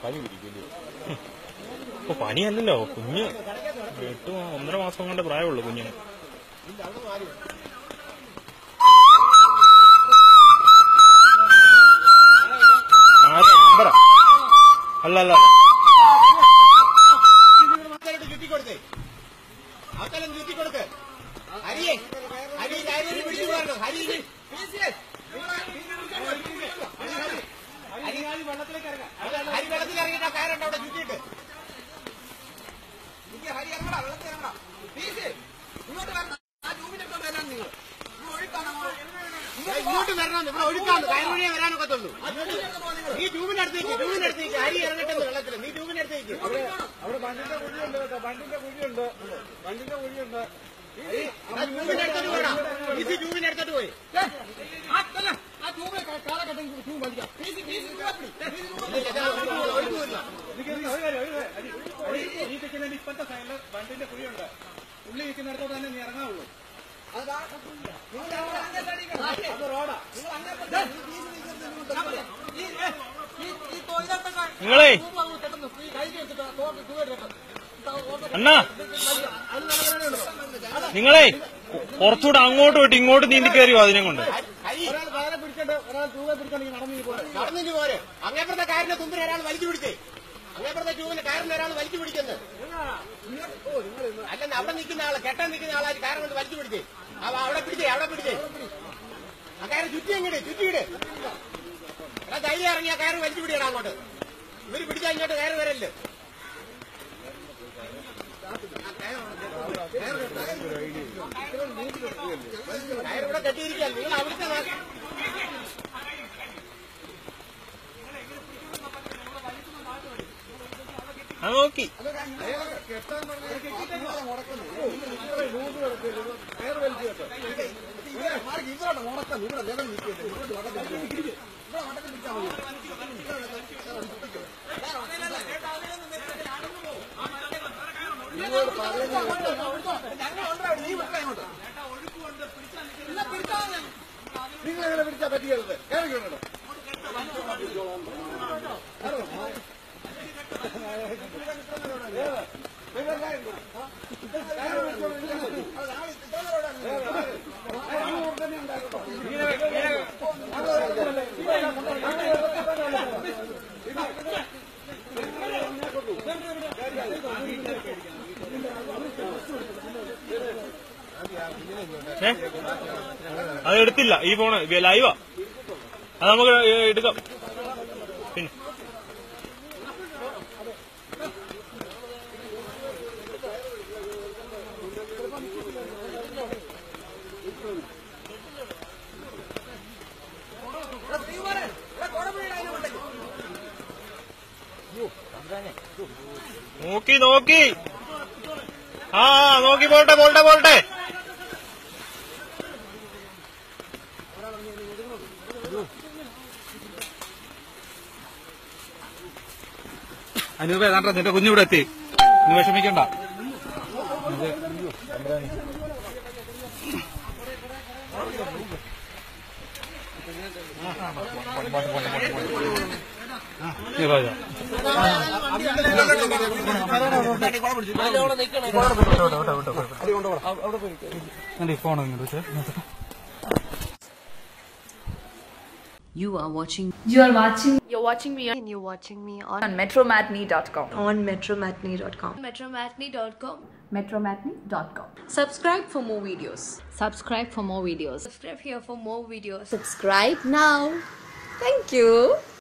പനി പിടിക്കില്ലേ ഇപ്പൊ പനിയല്ലല്ലോ കുഞ്ഞ് എട്ട് മാ- ഒന്നര മാസം കൊണ്ട് പ്രായമുള്ളൂ കുഞ്ഞിന് ആരാ? നമ്പറാ? അല്ല അല്ല ആൾക്കാരോട് ചുറ്റിക്കൊടുത്തേ ആൾക്കാരും ചുറ്റിക്കൊടുക്ക് ഹരിയെ ഹരി ഹരി പിടിച്ചു പോരണം ഹരി ഹരി ഹരി വെള്ളത്തിലേക്ക് ഇറങ്ങാം ഹരി വെള്ളത്തിൽ ഇറങ്ങിയിട്ട് ആ കയറുണ്ട് അവിടെ ചുറ്റിയിട്ട് നിക്ക് ഹരി ഇറങ്ങടാ വെള്ളത്തിൽ ഇറങ്ങടാ പ്ലീസ് ഇങ്ങോട്ട് വരണം ആ ട്യൂബിന്റെ അടുത്തോട്ട് വരാൻ നിങ്ങൾ ഇങ്ങോട്ട് വരണം ഇവിടെ ഒഴുക്കാണ് കയറുവഴിയേ വരാനൊക്കത്തുള്ളൂ നീ ട്യൂബിന്റെ അടുത്തേക്ക് ട്യൂബിന്റെ അടുത്തേക്ക് ഹരി ഇറങ്ങട്ടെ വെള്ളത്തിൽ നീ ട്യൂബിന്റെ അടുത്തേക്ക് അവിടെ ബണ്ടിന്റെ കുഴിയുണ്ട് കേട്ടോ ബണ്ടിന്റെ കുഴിയുണ്ട് ബണ്ടിന്റെ കുഴിയുണ്ട് ആ ട്യൂബിന്റെ അടുത്തോട്ട് പോടാ ഈസി ട്യൂബിന്റെ അടുത്തോട്ട് പോയി ഈ നിൽക്കുന്നതിന്റെ ഇപ്പത്തെ സൈഡില് ബണ്ടിന്റെ കുഴിയുണ്ട് ഉള്ളി നിൽക്കുന്നിടത്തോട്ട് തന്നെ നീ ഇറങ്ങാവുള്ളൂ അത് റോഡാ നിങ്ങളെ അണ്ണാ നിങ്ങളെ കുറച്ചുകൂടെ അങ്ങോട്ട് വിട്ട് ഇങ്ങോട്ട് നീന്തി കയറിയോ അതിനെ കൊണ്ട് ഹരി ഒരാൾ കാലെ പിടിച്ചിട്ട് ഒരാൾ തൂവെ പിടിച്ചിട്ടുണ്ടെങ്കിൽ നടന്നു പോലെ നടന്നിട്ട് പോരെ അങ്ങേപ്പുറത്തെ കാറിന്റെ തുമ്പിൽ ഒരാൾ വലിച്ചു പിടിച്ചേ അങ്ങേപ്പുറത്തെ ട്യൂബിന്റെ കാറിന്റെ ഒരാൾ വലിച്ചു പിടിക്കുന്നത് അല്ലെന്ന് അവിടെ നിൽക്കുന്ന ആള് കെട്ടാൻ നിൽക്കുന്ന ആളായി കാരം കൊണ്ട് വലിച്ചു പിടിച്ചേ അവ അവിടെ പിടിച്ചേ അവിടെ പിടിച്ചേ ആ കയറ് ചുറ്റി എങ്ങോട്ട് ചുറ്റിയിട് എടാ ധൈര്യം ഇറങ്ങി ആ കയറ് വലിച്ചു പിടിയടാ അങ്ങോട്ട് ഇവര് പിടിച്ചാ ഇങ്ങോട്ട് കയറ് വരല്ലേ കയറ് ഇവിടെ കെട്ടിയിരിക്കാൻ നിങ്ങൾ അവിടുത്തെ നാ- അത് നോക്കി നിങ്ങൾ എങ്ങനെ പിടിച്ചാ പറ്റിയത് കയറി കേട്ടോ ഏ അത് എടുത്തില്ല ഈ ഫോണ് ലൈവാ അത് നമുക്ക് എടുക്കാം പിന്നെ നോക്കി നോക്കി ആ ആ, നോക്കി പോട്ടെ പോട്ടെ പോട്ടെ അനൂപ ഏതാണ്ടാ നിന്റെ കുഞ്ഞിവിടെ എത്തി നീ വിഷമിക്കണ്ട നീ പോയോ എന്റെ ഫോൺ ഇങ്ങോട്ട് വെച്ചേ You are watching You are watching You're watching me and you're watching me on on metromatney.com. on metromatney.com. Metromatney.com. metromatney.com. Subscribe for more videos. Subscribe for more videos. Subscribe here for more videos. Subscribe now. Thank you.